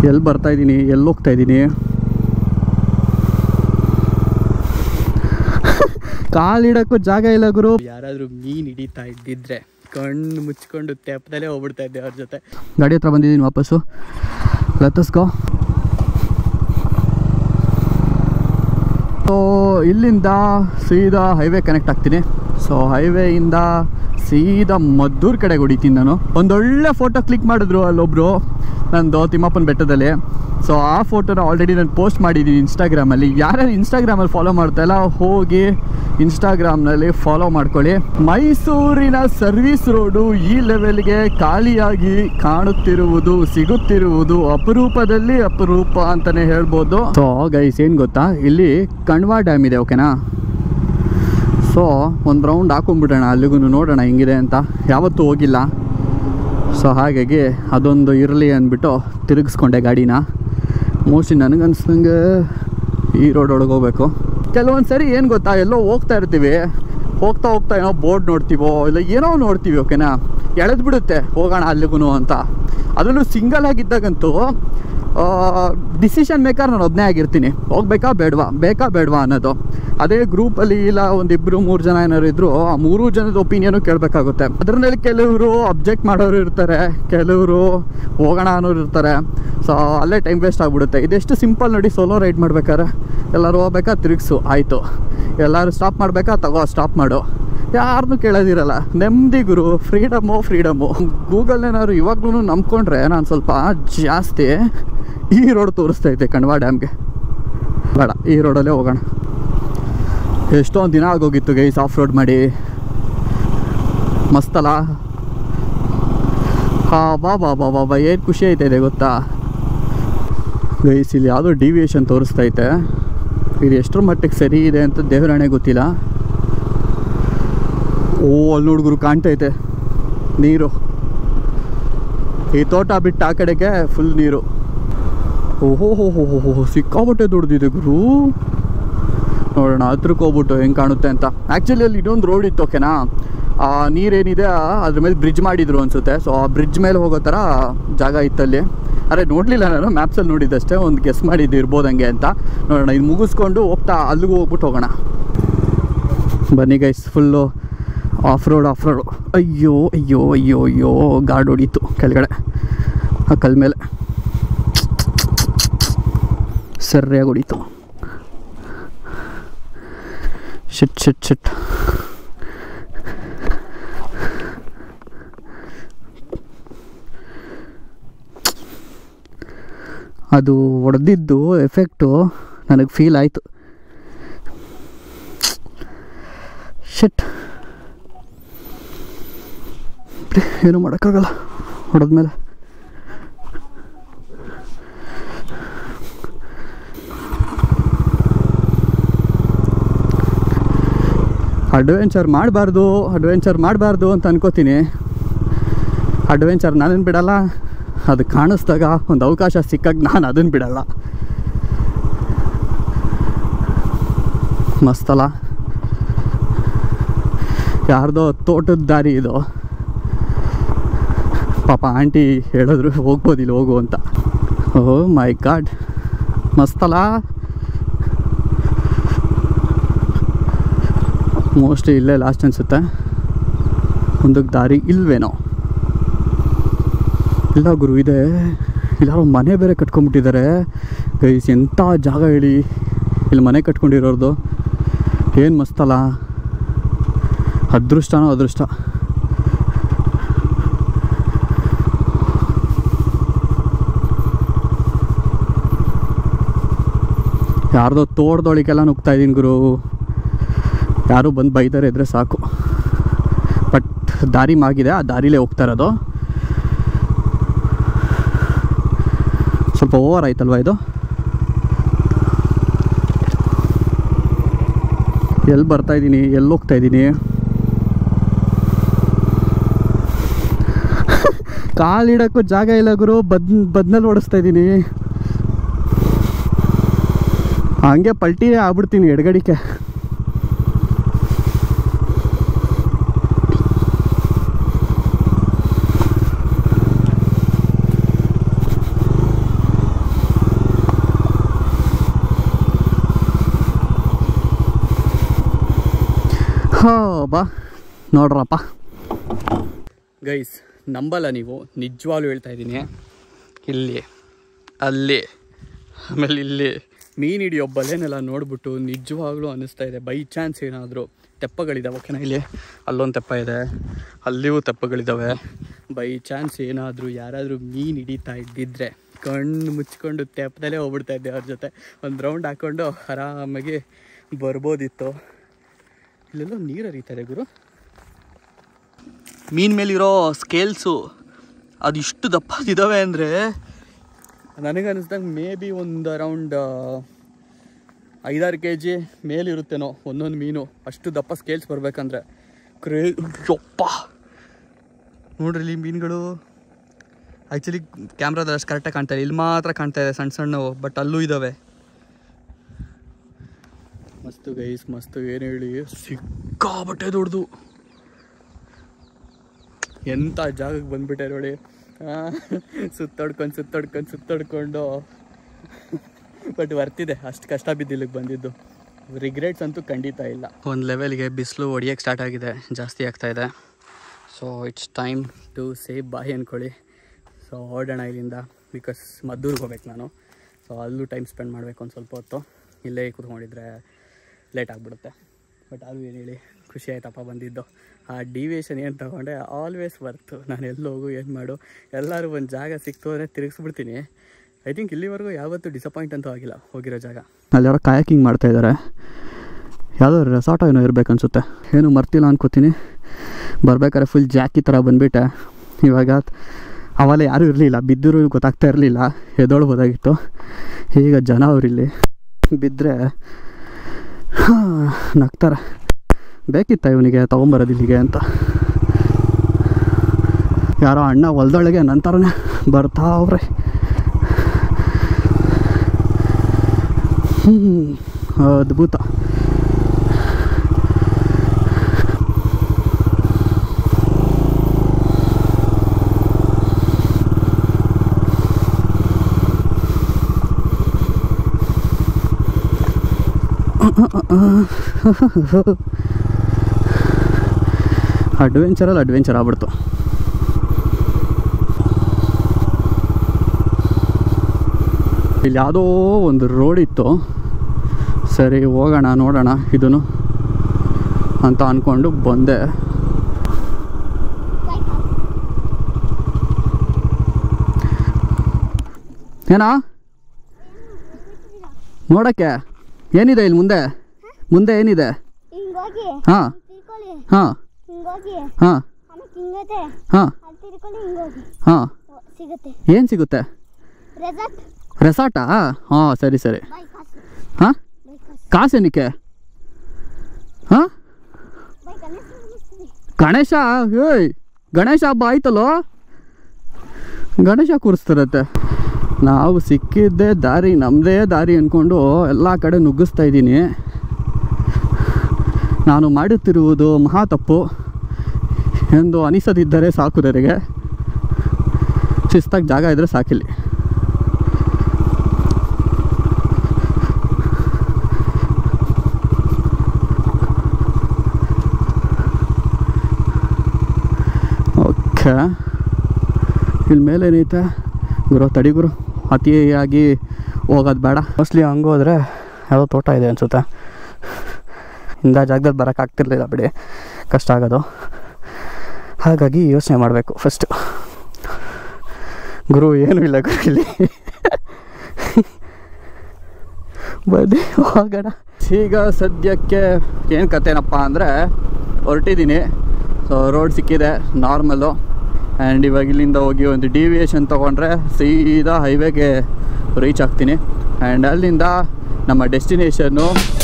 ಎಲ್ಲಿ ಬರ್ತಾ ಇದ್ದೀನಿ ಎಲ್ಲಿ ಹೋಗ್ತಾ ಇದ್ದೀನಿ ಕಾಲಿಡಕ್ಕೂ ಜಾಗ ಇಲ್ಲ ಗುರು ಯಾರಾದರೂ ಮೀನು ಹಿಡಿತಾ ಇದ್ದಿದ್ರೆ ಕಣ್ಣು ಮುಚ್ಕೊಂಡು ತೆಪ್ಪದಲ್ಲೇ ಹೋಗ್ಬಿಡ್ತಾ ಇದ್ದೆ ಅವ್ರ ಜೊತೆ ಗಾಡಿ ಹತ್ರ ಬಂದಿದ್ದೀನಿ ವಾಪಸ್ಸು ಲತ್ತಸ್ಕೋ ಸೊ ಇಲ್ಲಿಂದ ಸೀದಾ ಹೈವೇ ಕನೆಕ್ಟ್ ಆಗ್ತೀನಿ ಸೊ ಹೈವೇಯಿಂದ ಸೀದಾ ಮದ್ದೂರ್ ಕಡೆಗೆ ಹೊಡಿತೀನಿ ನಾನು ಒಂದೊಳ್ಳೆ ಫೋಟೋ ಕ್ಲಿಕ್ ಮಾಡಿದ್ರು ಅಲ್ಲೊಬ್ರು ನಂದು ತಿಮ್ಮಪ್ಪನ ಬೆಟ್ಟದಲ್ಲಿ ಸೊ ಆ ಫೋಟೋನ ಆಲ್ರೆಡಿ ನಾನು ಪೋಸ್ಟ್ ಮಾಡಿದ್ದೀನಿ ಇನ್ಸ್ಟಾಗ್ರಾಮಲ್ಲಿ ಯಾರ್ಯಾರು ಇನ್ಸ್ಟಾಗ್ರಾಮಲ್ಲಿ ಫಾಲೋ ಮಾಡ್ತಾ ಇಲ್ಲ ಹೋಗಿ ಇನ್ಸ್ಟಾಗ್ರಾಮ್ನಲ್ಲಿ ಫಾಲೋ ಮಾಡ್ಕೊಳ್ಳಿ ಮೈಸೂರಿನ ಸರ್ವಿಸ್ ರೋಡು ಈ ಲೆವೆಲ್ಗೆ ಖಾಲಿಯಾಗಿ ಕಾಣುತ್ತಿರುವುದು ಸಿಗುತ್ತಿರುವುದು ಅಪರೂಪದಲ್ಲಿ ಅಪರೂಪ ಅಂತಾನೆ ಹೇಳ್ಬೋದು ಸೊ ಗೈಸ್ ಏನು ಗೊತ್ತಾ ಇಲ್ಲಿ ಕಣ್ವಾ ಡ್ಯಾಮ್ ಇದೆ ಓಕೆನಾ ಸೊ ಒಂದು ರೌಂಡ್ ಹಾಕೊಂಡ್ಬಿಡೋಣ ಅಲ್ಲಿಗೂ ನೋಡೋಣ ಹೆಂಗಿದೆ ಅಂತ ಯಾವತ್ತೂ ಹೋಗಿಲ್ಲ ಸೊ ಹಾಗಾಗಿ ಅದೊಂದು ಇರಲಿ ಅಂದ್ಬಿಟ್ಟು ತಿರುಗಿಸ್ಕೊಂಡೆ ಗಾಡಿನ ಮೋಸ್ಟ್ಲಿ ನನಗನ್ಸ್ದಂಗೆ ಈ ರೋಡ್ ಒಳಗೆ ಹೋಗ್ಬೇಕು ಕೆಲವೊಂದು ಸರಿ ಏನು ಗೊತ್ತಾ ಎಲ್ಲೋ ಹೋಗ್ತಾ ಇರ್ತೀವಿ ಹೋಗ್ತಾ ಹೋಗ್ತಾ ಏನೋ ಬೋರ್ಡ್ ನೋಡ್ತೀವೋ ಇಲ್ಲ ಏನೋ ನೋಡ್ತೀವಿ ಓಕೆನಾ ಎಳೆದು ಬಿಡುತ್ತೆ ಹೋಗೋಣ ಅಲ್ಲಿಗೂ ಅಂತ ಅದರಲ್ಲೂ ಸಿಂಗಲ್ ಆಗಿದ್ದಾಗಂತೂ ಡಿಸಿಷನ್ ಮೇಕರ್ ನಾನು ಒಬ್ಬನೇ ಆಗಿರ್ತೀನಿ ಹೋಗ್ಬೇಕಾ ಬೇಡವಾ ಬೇಕಾ ಬೇಡವಾ ಅನ್ನೋದು ಅದೇ ಗ್ರೂಪಲ್ಲಿ ಇಲ್ಲ ಒಂದಿಬ್ಬರು ಮೂರು ಜನ ಏನಾದ್ರು ಇದ್ರು ಆ ಮೂರು ಜನದ ಒಪಿನಿಯನು ಕೇಳಬೇಕಾಗುತ್ತೆ ಅದರಲ್ಲಿ ಕೆಲವರು ಅಬ್ಜೆಕ್ಟ್ ಮಾಡೋರು ಇರ್ತಾರೆ ಕೆಲವರು ಹೋಗೋಣ ಅನ್ನೋರು ಇರ್ತಾರೆ ಸೊ ಅಲ್ಲೇ ಟೈಮ್ ವೇಸ್ಟ್ ಆಗಿಬಿಡುತ್ತೆ ಇದೆಷ್ಟು ಸಿಂಪಲ್ ನೋಡಿ ಸೋಲೋ ರೈಡ್ ಮಾಡ್ಬೇಕಾರೆ ಎಲ್ಲರೂ ಹೋಗ್ಬೇಕಾ ತಿರುಗಿಸು ಆಯಿತು ಎಲ್ಲರೂ ಸ್ಟಾಪ್ ಮಾಡಬೇಕಾ ತಗೋ ಸ್ಟಾಪ್ ಮಾಡು ಯಾರನ್ನೂ ಕೇಳೋದಿರಲ್ಲ ನೆಮ್ಮದಿ ಗುರು ಫ್ರೀಡಮು ಫ್ರೀಡಮು ಗೂಗಲ್ನೇನಾದ್ರು ಇವಾಗ್ಲೂ ನಂಬ್ಕೊಂಡ್ರೆ ನಾನು ಸ್ವಲ್ಪ ಜಾಸ್ತಿ ಈ ರೋಡ್ ತೋರಿಸ್ತೈತೆ ಕಣ್ವಾ ಡ್ಯಾಮ್ಗೆ ಬೇಡ ಈ ರೋಡಲ್ಲೇ ಹೋಗೋಣ ಎಷ್ಟೊಂದು ದಿನ ಆಗೋಗಿತ್ತು ಗೈಸ್ ಆಫ್ ರೋಡ್ ಮಾಡಿ ಮಸ್ತಲ್ಲ ಹಾ ಬಾ ಬಾ ಬಾ ಬಾ ಬಾ ಏನು ಖುಷಿ ಆಯ್ತಾಯಿದೆ ಗೊತ್ತಾ ಗೈಸ್ ಇಲ್ಲಿ ಯಾವುದೋ ಡಿವಿಯೇಷನ್ ತೋರಿಸ್ತೈತೆ ಇದು ಎಷ್ಟರ ಮಟ್ಟಿಗೆ ಸರಿ ಇದೆ ಅಂತ ದೇವರಾಣೆ ಗೊತ್ತಿಲ್ಲ ಓ ಅಲ್ಲಿ ಹುಡುಗರು ಕಾಣ್ತೈತೆ ನೀರು ಈ ತೋಟ ಬಿಟ್ಟು ಆ ಕಡೆಗೆ ಫುಲ್ ನೀರು ಓಹೋ ಹೋ ಹೋ ಹೋ ಹೋ ಸಿಕ್ಕಾಬಟ್ಟೆ ದೊಡ್ಡದಿದೆ ಗುರು ನೋಡೋಣ ಹತ್ರಕ್ಕೆ ಹೋಗ್ಬಿಟ್ಟು ಹೆಂಗೆ ಕಾಣುತ್ತೆ ಅಂತ ಆ್ಯಕ್ಚುಲಿ ಅಲ್ಲಿ ಇನ್ನೊಂದು ರೋಡ್ ಇತ್ತು ಓಕೆನಾ ಆ ನೀರೇನಿದೆ ಅದ್ರ ಮೇಲೆ ಬ್ರಿಡ್ಜ್ ಮಾಡಿದ್ರು ಅನಿಸುತ್ತೆ ಸೊ ಆ ಬ್ರಿಡ್ಜ್ ಮೇಲೆ ಹೋಗೋ ಥರ ಜಾಗ ಇತ್ತಲ್ಲಿ ಅರೆ ನೋಡಲಿಲ್ಲ ನಾನು ಮ್ಯಾಪ್ಸಲ್ಲಿ ನೋಡಿದ್ದಷ್ಟೇ ಒಂದು ಗೆಸ್ ಮಾಡಿದ್ದು ಇರ್ಬೋದು ಹಂಗೆ ಅಂತ ನೋಡೋಣ ಇದು ಮುಗಿಸ್ಕೊಂಡು ಹೋಗ್ತಾ ಅಲ್ಲಿಗೂ ಹೋಗ್ಬಿಟ್ಟು ಹೋಗೋಣ ಬನ್ನಿ guys full off road off road ಅಯ್ಯೋ ಅಯ್ಯೋ ಅಯ್ಯೋ ಅಯ್ಯೋ ಗಾಡ್ ಹೊಡೀತು ಕೆಳಗಡೆ ಆ ಕಲ್ ಮೇಲೆ ಸರಿಯಾಗಿ ಹೊಡೀತು ಶಿಟ್ ಶಿಟ್ ಶಿಟ್ ಅದು ಹೊಡೆದಿದ್ದು ಎಫೆಕ್ಟು ನನಗೆ ಫೀಲ್ ಆಯಿತು ಶಿಟ್ ಏನು ಮಾಡೋಕ್ಕಾಗಲ್ಲ ಹೊಡೆದ್ಮೇಲೆ ಅಡ್ವೆಂಚರ್ ಮಾಡಬಾರ್ದು ಅಡ್ವೆಂಚರ್ ಮಾಡಬಾರ್ದು ಅಂತ ಅನ್ಕೋತೀನಿ ಅಡ್ವೆಂಚರ್ ನಾನೇನು ಬಿಡಲ್ಲ ಅದು ಕಾಣಿಸ್ದಾಗ ಒಂದು ಅವಕಾಶ ಸಿಕ್ಕಾಗ ನಾನು ಅದನ್ನು ಬಿಡಲ್ಲ ಮಸ್ತಲ್ಲ ಯಾರ್ದೋ ತೋಟದ ದಾರಿ ಇದು ಪಾಪ ಆಂಟಿ ಹೇಳಿದ್ರು ಹೋಗ್ಬೋದಿಲ್ಲ ಹೋಗು ಅಂತ ಓ ಮೈ ಗಾಡ್ ಮಸ್ತಲ್ಲ ಮೋಸ್ಟ್ಲಿ ಇಲ್ಲೇ ಲಾಸ್ಟ್ ಅನಿಸುತ್ತೆ ಮುಂದಕ್ಕೆ ದಾರಿ ಇಲ್ವೇನೋ ಇಲ್ಲ ಗುರು ಇದೆ ಇಲ್ಲಾರೋ ಮನೆ ಬೇರೆ ಕಟ್ಕೊಂಡ್ಬಿಟ್ಟಿದ್ದಾರೆ ಗೈಸ್ ಎಂಥ ಜಾಗ ಹೇಳಿ ಇಲ್ಲಿ ಮನೆ ಕಟ್ಕೊಂಡಿರೋರ್ದು ಏನು ಮಸ್ತಲ್ಲ ಅದೃಷ್ಟನೋ ಅದೃಷ್ಟ ಯಾರ್ದೋ ತೋಟದೊಳಗೆಲ್ಲ ನುಗ್ತಾ ಇದ್ದೀನಿ ಗುರು ಯಾರು ಬಂದು ಬೈತಾರೆ ಇದ್ರೆ ಸಾಕು ಬಟ್ ದಾರಿ ಮಾಗಿದೆ ಆ ದಾರಿಲೇ ಹೋಗ್ತಾ ಇರೋದು ಸ್ವಲ್ಪ ಓವರ್ ಆಯ್ತಲ್ವಾ ಇದು ಎಲ್ಲಿ ಬರ್ತಾ ಇದ್ದೀನಿ ಎಲ್ಲಿ ಹೋಗ್ತಾ ಇದ್ದೀನಿ ಕಾಲಿಡಕ್ಕೂ ಜಾಗ ಇಲ್ಲ ಗುರು ಬದ್ ಬದ್ನಲ್ಲಿ ಓಡಿಸ್ತಾ ಇದ್ದೀನಿ ಹಂಗೆ ಪಲ್ಟಿ ಆಗ್ಬಿಡ್ತೀನಿ ಎಡಗಡಿಕೆ ಬಾ ನೋಡ್ರಪ್ಪ ಗೈಸ್ ನಂಬಲ್ಲ ನೀವು ನಿಜವಾಗ್ಲೂ ಹೇಳ್ತಾ ಇದ್ದೀನಿ ಇಲ್ಲಿ ಅಲ್ಲಿ ಆಮೇಲೆ ಇಲ್ಲಿ ಮೀನು ಹಿಡಿಯೋ ಬಲೆನೆಲ್ಲ ನೋಡ್ಬಿಟ್ಟು ನಿಜವಾಗ್ಲೂ ಅನ್ನಿಸ್ತಾ ಇದೆ ಬೈ ಚಾನ್ಸ್ ಏನಾದರೂ ತೆಪ್ಪಗಳಿದ್ದಾವೆ ಓಕೆನಾ ಇಲ್ಲಿ ಅಲ್ಲೊಂದು ತೆಪ್ಪ ಇದೆ ಅಲ್ಲಿಯೂ ತೆಪ್ಪಗಳಿದ್ದಾವೆ ಬೈ ಚಾನ್ಸ್ ಏನಾದರೂ ಯಾರಾದರೂ ಮೀನು ಹಿಡಿತಾ ಇದ್ದಿದ್ರೆ ಕಣ್ಣು ಮುಚ್ಕೊಂಡು ತೆಪ್ಪದಲ್ಲೇ ಹೋಗ್ಬಿಡ್ತಾ ಇದ್ದೆ ಅವ್ರ ಜೊತೆ ಒಂದು ರೌಂಡ್ ಹಾಕ್ಕೊಂಡು ಆರಾಮಾಗಿ ಬರ್ಬೋದಿತ್ತು ಇಲ್ಲೆಲ್ಲೋ ನೀರು ಹರಿತಾ ಇದೆ ಗುರು ಮೀನ್ ಮೇಲಿರೋ ಸ್ಕೇಲ್ಸು ಅದಿಷ್ಟು ದಪ್ಪದಿದ್ದಾವೆ ಅಂದರೆ ನನಗನ್ನಿಸ್ದಂಗೆ ಮೇ ಬಿ ಒಂದು ಅರೌಂಡ್ ಐದಾರು ಕೆ ಜಿ ಮೇಲಿರುತ್ತೇನೋ ಒಂದೊಂದು ಮೀನು ಅಷ್ಟು ದಪ್ಪ ಸ್ಕೇಲ್ಸ್ ಬರಬೇಕಂದ್ರೆ ಕ್ರೇ ಯಪ್ಪ ನೋಡ್ರಿ ಇಲ್ಲಿ ಮೀನುಗಳು ಆ್ಯಕ್ಚುಲಿ ಕ್ಯಾಮ್ರಾದಲ್ಲಿ ಅಷ್ಟು ಕರೆಕ್ಟಾಗಿ ಕಾಣ್ತಾ ಇಲ್ಲ ಇಲ್ಲಿ ಮಾತ್ರ ಕಾಣ್ತಾ ಇದೆ ಸಣ್ಣ ಸಣ್ಣವು ಬಟ್ ಅಲ್ಲೂ ಇದ್ದಾವೆ ಮಸ್ತು ಗೈಸ್ ಮಸ್ತು ಏನು ಹೇಳಿ ಸಿಕ್ಕಾಬಟ್ಟೆ ದೊಡ್ಡದು ಎಂಥ ಜಾಗಕ್ಕೆ ಬಂದ್ಬಿಟ್ಟೆ ನೋಡಿ ಆ, ಸುತ್ತಾಡ್ಕೊಂಡು ಸುತ್ತಾಡ್ಕೊಂಡು ಸುತ್ತಾಡ್ಕೊಂಡು ಬಟ್ ವರ್ತಿದೆ ಅಷ್ಟು ಕಷ್ಟ ಬಿದ್ದು ಇಲ್ಲಿಗೆ ಬಂದಿದ್ದು ರಿಗ್ರೆಟ್ಸ್ ಅಂತೂ ಖಂಡಿತ ಇಲ್ಲ ಒಂದು ಲೆವೆಲ್ಗೆ ಬಿಸಿಲು ಹೊಡಿಯೋಕ್ಕೆ ಸ್ಟಾರ್ಟ್ ಆಗಿದೆ ಜಾಸ್ತಿ ಆಗ್ತಾ ಇದೆ so it's time to save bye ಅಂದ್ಕೊಳ್ಳಿ ಸೊ ಹೊರಡೋಣ ಇಲ್ಲಿಂದ ಬಿಕಾಸ್ ಮದ್ದೂರಿಗೆ ಹೋಗ್ಬೇಕು ನಾನು ಸೊ ಅಲ್ಲೂ ಟೈಮ್ ಸ್ಪೆಂಡ್ ಮಾಡಬೇಕು ಒಂದು ಸ್ವಲ್ಪ ಹೊತ್ತು ಇಲ್ಲೇ ಕೂತ್ಕೊಂಡಿದ್ರೆ ಲೇಟ್ ಆಗಿಬಿಡುತ್ತೆ ಬಟ್ ಅದು ಏನು ಹೇಳಿ ಖುಷಿ ಆಯ್ತಪ್ಪ ಬಂದಿದ್ದು ಆ ಡಿವಿಯೇಷನ್ ಏನು ತೊಗೊಂಡೆ ಆಲ್ವೇಸ್ ವರ್ತು ನಾನು ಎಲ್ಲಿ ಹೋಗು ಏನು ಮಾಡು ಎಲ್ಲರೂ ಒಂದು ಜಾಗ ಸಿಕ್ತು ಅಂದರೆ ತಿರುಗಿಸ್ಬಿಡ್ತೀನಿ ಐ ಥಿಂಕ್ ಇಲ್ಲಿವರೆಗೂ ಯಾವತ್ತೂ ಡಿಸಪಾಯಿಂಟ್ ಅಂತೂ ಆಗಿಲ್ಲ ಹೋಗಿರೋ ಜಾಗ ಅಲ್ಲಿ ಯಾರೋ ಕಾಯಕಿಂಗ್ ಮಾಡ್ತಾ ಇದ್ದಾರೆ ಯಾವುದೋ ರೆಸಾರ್ಟ್ ಏನೋ ಇರ್ಬೇಕು ಅನ್ಸುತ್ತೆ ಏನು ಮರ್ತಿಲ್ಲ ಅನ್ಕೋತೀನಿ ಬರ್ಬೇಕಾದ್ರೆ ಫುಲ್ ಜಾಕಿ ಥರ ಬಂದುಬಿಟ್ಟೆ ಇವಾಗ ಅವೆಲ್ಲ ಯಾರೂ ಇರಲಿಲ್ಲ ಬಿದ್ದರೂ ಗೊತ್ತಾಗ್ತಾ ಇರಲಿಲ್ಲ ಎದೊಳ್ಬೋದಾಗಿತ್ತು ಈಗ ಜನ ಅವರಿಲ್ಲಿ ಬಿದ್ದರೆ ನಗ್ತಾರೆ ಬೇಕಿತ್ತ ಇವನಿಗೆ ತೊಗೊಂಬರೋದು ಇಲ್ಲಿಗೆ ಅಂತ ಯಾರೋ ಅಣ್ಣ ಹೊಲ್ದೊಳಗೆ ನನ್ನ ಥರನೇ ಬರ್ತಾ ಅವ್ರೆ ಹ್ಞೂ ಅದ್ಭುತ ಅಡ್ವೆಂಚರಲ್ಲಿ ಅಡ್ವೆಂಚರ್ ಆಗ್ಬಿಡ್ತು ಇಲ್ಲಿ ಯಾವುದೋ ಒಂದು ರೋಡ್ ಇತ್ತು ಸರಿ ಹೋಗೋಣ ನೋಡೋಣ ಇದನ್ನು ಅಂತ ಅಂದ್ಕೊಂಡು ಬಂದೆ ಏನಾ ನೋಡೋಕ್ಕೆ ಏನಿದೆ ಇಲ್ಲಿ ಮುಂದೆ ಮುಂದೆ ಏನಿದೆ ಹಿಂಗೋಗಿ ಹಾಂ ತಿರ್ಕೊಳ್ಳಿ ಹಾಂ ಹಿಂಗೋಗಿ ಹಾಂ ಆಮೇಲೆ ಹಿಂಗತೆ ಹಾಂ ಅಲ್ಲಿ ತಿರ್ಕೊಳ್ಳಿ ಹಿಂಗೋಗಿ ಹಾಂ ಓ, ಸಿಗುತ್ತೆ ಏನು ಸಿಗುತ್ತೆ ರೆಸಾರ್ಟ್ ರೆಸಾರ್ಟಾ ಹಾಂ ಸರಿ ಸರಿ ಬೈ ಕಾಸು ಹಾಂ ಬೈ ಕಾಸು ಕಾಸೇನಿಕ್ಕೆ ಹಾಂ ಬೈ ಗಣೇಶ ಮುಗಿಸ್ತೀವಿ ಗಣೇಶ ಏಯ್ ಗಣೇಶ ಹಬ್ಬ ಆಯ್ತಲ್ಲೋ ಗಣೇಶ ಕೂರಿಸ್ತಾರತ್ತೆ ನಾವು ಸಿಕ್ಕಿದ್ದೇ ದಾರಿ ನಮ್ಮದೇ ದಾರಿ ಅಂದ್ಕೊಂಡು ಎಲ್ಲ ಕಡೆ ನುಗ್ಗಿಸ್ತಾ ಇದ್ದೀನಿ ನಾನು ಮಾಡುತ್ತಿರುವುದು ಮಹಾ ತಪ್ಪು ಎಂದು ಅನಿಸದಿದ್ದರೆ ಸಾಕು ನನಗೆ ಶಿಸ್ತಾಗಿ ಜಾಗ ಇದ್ದರೆ ಸಾಕಿಲ್ಲಿ ಓಕೆ ಇಲ್ಲಿ ಮೇಲೆ ಏನೈತೆ ಗುರು ತಡಿ ಗುರು ಅತಿಯಾಗಿ ಹೋಗೋದು ಬೇಡ ಮೋಸ್ಟ್ಲಿ ಹಂಗೆ ಹೋದ್ರೆ ಯಾವುದೋ ತೋಟ ಇದೆ ಅನಿಸುತ್ತೆ ಇಂದ ಜಾಗದಲ್ಲಿ ಬರೋಕ್ಕಾಗ್ತಿರ್ಲಿಲ್ಲ ಬಿಡಿ ಕಷ್ಟ ಆಗೋದು ಹಾಗಾಗಿ ಯೋಚನೆ ಮಾಡಬೇಕು ಫಸ್ಟು ಗುರು ಏನೂ ಇಲ್ಲ ಗುರು ಇಲ್ಲಿ ಬನ್ನಿ ಹೋಗೋಣ ಈಗ ಸದ್ಯಕ್ಕೆ ಏನು ಕತೆನಪ್ಪ ಅಂದರೆ ಹೊರಟಿದ್ದೀನಿ ಸೊ ರೋಡ್ ಸಿಕ್ಕಿದೆ ನಾರ್ಮಲ್ಲು ಆ್ಯಂಡ್ ಇವಾಗ ಇಲ್ಲಿಂದ ಹೋಗಿ ಒಂದು ಡಿವಿಯೇಷನ್ ತೊಗೊಂಡ್ರೆ ಸೀದಾ ಹೈವೇಗೆ ರೀಚ್ ಆಗ್ತೀನಿ ಆ್ಯಂಡ್ ಅಲ್ಲಿಂದ ನಮ್ಮ ಡೆಸ್ಟಿನೇಷನ್ನು